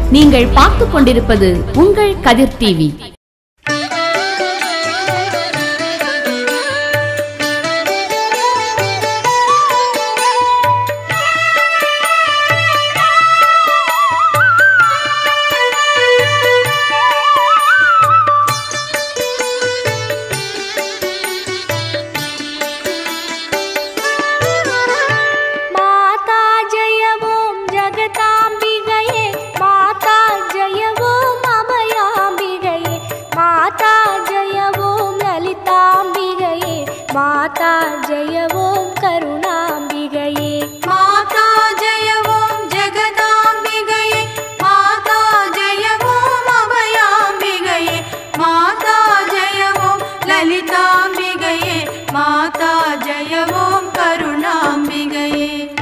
நீங்கள் பார்த்துக் கொண்டிருப்பது உங்கள் கதிர் டிவி மாதா ஜெய ஓம் ஜகதாம்பிகையே மாதா ஜெய ஓம் அபயாம்பிகையே மாதா ஜெய ஓம் லலிதாம்பிகையே மாதா ஜெய ஓம் கருணாம்பிகையே மாதா ஜெய ஓம் ஜெகதாம்பிகையே மாதா ஜெய ஓம் அபயாம்பிகையே மாதா ஜெய ஓம் லலிதாம்பிகையே மாதா ஜெய ஓம் கருணாம்பிகையே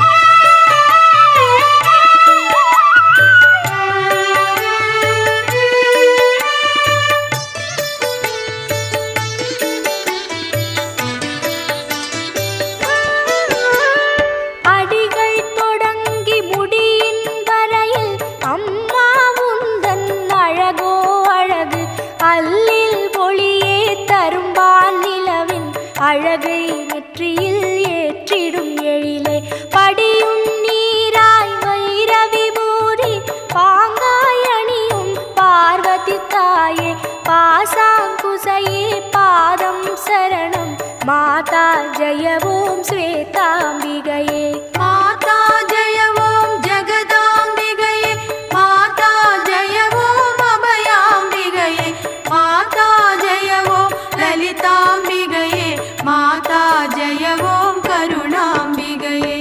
அடிகள் தொடங்கி முடியின் வரையில் அம்மா உந்தன் அழகோ அழகு அல்லில் ஒளியே தரும்பான் நிலவின் அழகை நெற்றியில் ஏற்றிடும் எழிலே படியும் நீராய் வைரவி பூரி பாங்காய் அணியும் பார்வதி தாயே பாசாங்குசையே பாதம் சரணம் மாதா ஜெய ஓம் ஸ்வேதாம்பிகையே மாதா ஜெய ஓம் ஜெகதாம்பிகையே மாதா ஜெய ஓம் அபயாம்பிகையே மாதா ஜெய ஓம் லலிதாம்பிகையே மாதா ஜெய ஓம் கருணாம்பிகையே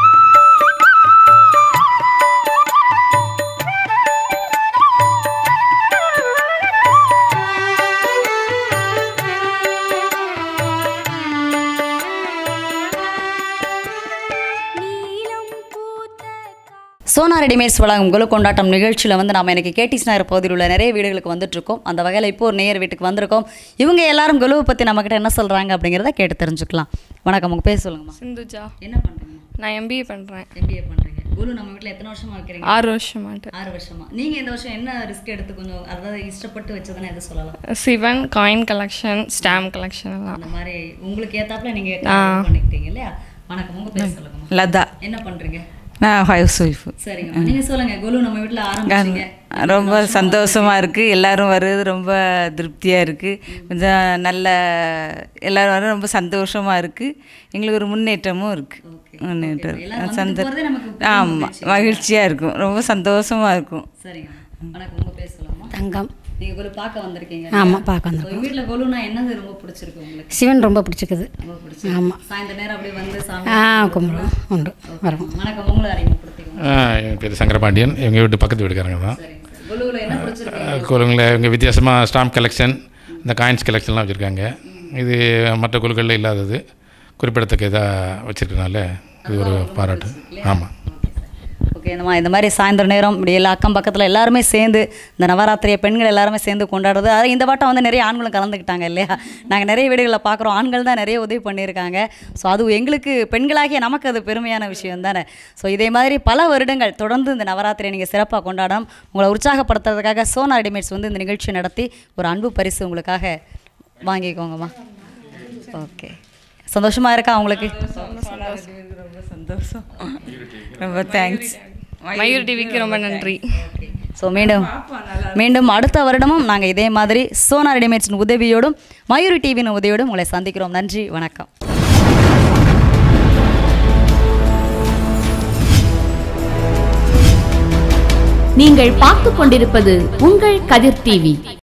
நீலம் பூத்த சோனா ரெடிமேட்ஸ் வழங்கும் குழு கொண்டாட்டம் நிகழ்ச்சியில் வந்து நாம் எனக்கு கேடிஸ் நகர் பகுதியில் உள்ள நிறைய வீடுகளுக்கு வந்துட்டு இருக்கோம் அந்த வகையில் இப்போ ஒரு நேயர் வீட்டுக்கு வந்திருக்கோம் இவங்க எல்லாரும் குழுவை பற்றி நம்மக்கிட்ட என்ன சொல்கிறாங்க அப்படிங்கிறத கேட்டு தெரிஞ்சுக்கலாம் வணக்கம் உங்கள் பேர் சொல்லுங்கம்மா சிந்துஜா என்ன பண்ணுறீங்க நான் எம்பிஏ பண்ணுறேன் எம்பிஏ பண்ணுறீங்க குழு நம்ம வீட்டில் எத்தனை வருஷமா வைக்கிறீங்க ஆறு வருஷமாட்டு ஆறு வருஷமா நீங்கள் இந்த வருஷம் என்ன ரிஸ்க் எடுத்து கொஞ்சம் அதாவது இஷ்டப்பட்டு வச்சதுன்னு எது சொல்லலாம் Sivan coin collection stamp collection எல்லாம் அந்த மாதிரி உங்களுக்கு ஏத்தாப்புல நீங்கள் பண்ணிக்கிட்டீங்க இல்லையா வணக்கம் உங்கள் பேர் சொல்லுங்கம்மா லதா என்ன பண்ணுறீங்க நான் ஹவுஸ் ஒய்ஃபு சரிங்கம்மா நீங்கள் சொல்லுங்கள் குழு நம்ம வீட்டில் ஆரம்பிச்சீங்க ரொம்ப சந்தோஷமாக இருக்குது எல்லாரும் வர்றது ரொம்ப திருப்தியாக இருக்குது கொஞ்சம் நல்ல எல்லாரும் வர ரொம்ப சந்தோஷமாக இருக்குது எங்களுக்கு ஒரு முன்னேற்றமும் இருக்குது முன்னேற்றம் எல்லாரும் சந்த வந்துட்டு போறதே நமக்கு பெரிய ஆமாம் மகிழ்ச்சியாக இருக்கும் ரொம்ப சந்தோஷமாக இருக்கும் சரிங்க வணக்கம் உங்க பேர் சொல்லலாமா தங்கம் நீங்க குரு பார்க்க வந்திருக்கீங்க ஆமா, பார்க்க வந்திருக்கோம். உங்க வீட்ல குருனா என்னது ரொம்ப பிடிச்சிருக்கு உங்களுக்கு சிவன் ரொம்ப பிடிச்சிக்குது ரொம்ப பிடிச்சிருக்கு ஆமாம் சாயந்தர நேரம் அப்படியே வந்து சாமி ஆ கும்பிடுவோம் உண்டு வரும் வணக்கம் உங்களை அறிமுகப்படுத்திக்கோங்க ஆ, என் பேர் சங்கரபாண்டியன் எங்கள் வீட்டு பக்கத்து வீட்டுக்காரங்க தான் சரிங்க சார் குருவில் என்ன பிடிச்சிருக்கு குழுங்களை இவங்க வித்தியாசமாக ஸ்டாம்ப் கலெக்ஷன் இந்த காயின்ஸ் கலெக்ஷன்லாம் வச்சுருக்காங்க இது மற்ற குழுக்களில் இல்லாதது குறிப்பிடத்தக்க இதாக வச்சுருக்கனால இது ஒரு பாராட்டு ஆமாம் ஓகே இந்தமா இந்த மாதிரி சாயந்தர நேரம் இப்படி எல்லா அக்கம் பக்கத்தில் எல்லாருமே சேர்ந்து இந்த நவராத்திரியை பெண்கள் எல்லாருமே சேர்ந்து கொண்டாடுறது அது இந்த வாட்டம் வந்து நிறைய ஆண்களும் கலந்துக்கிட்டாங்க இல்லையா நாங்கள் நிறைய வீடுகளில் பார்க்குறோம் ஆண்கள் தான் நிறைய உதவி பண்ணியிருக்காங்க ஸோ அது எங்களுக்கு பெண்களாகிய நமக்கு அது பெருமையான விஷயம் தானே ஸோ இதே மாதிரி பல வருடங்கள் தொடர்ந்து இந்த நவராத்திரியை நீங்கள் சிறப்பாக கொண்டாடணும் உங்களை உற்சாகப்படுத்துறதுக்காக சோனா ரெடிமேட்ஸ் வந்து இந்த நிகழ்ச்சி நடத்தி ஒரு அன்பு பரிசு உங்களுக்காக வாங்கிக்கோங்கம்மா ஓகே சந்தோஷமாக இருக்கா உங்களுக்கு ரொம்ப சந்தோஷம் ரொம்ப தேங்க்ஸ் மயூர் டிவிக்கு ரொம்ப நன்றி ஸோ மீண்டும் மீண்டும் அடுத்த வருடமும் நாங்கள் இதே மாதிரி சோனா ரெடிமேட்ஸின் உதவியோடும் மயூரி டிவியின் உதவியோடும் உங்களை சந்திக்கிறோம் நன்றி வணக்கம் நீங்கள் பார்த்துக் கொண்டிருப்பது உங்கள் கதிர் டிவி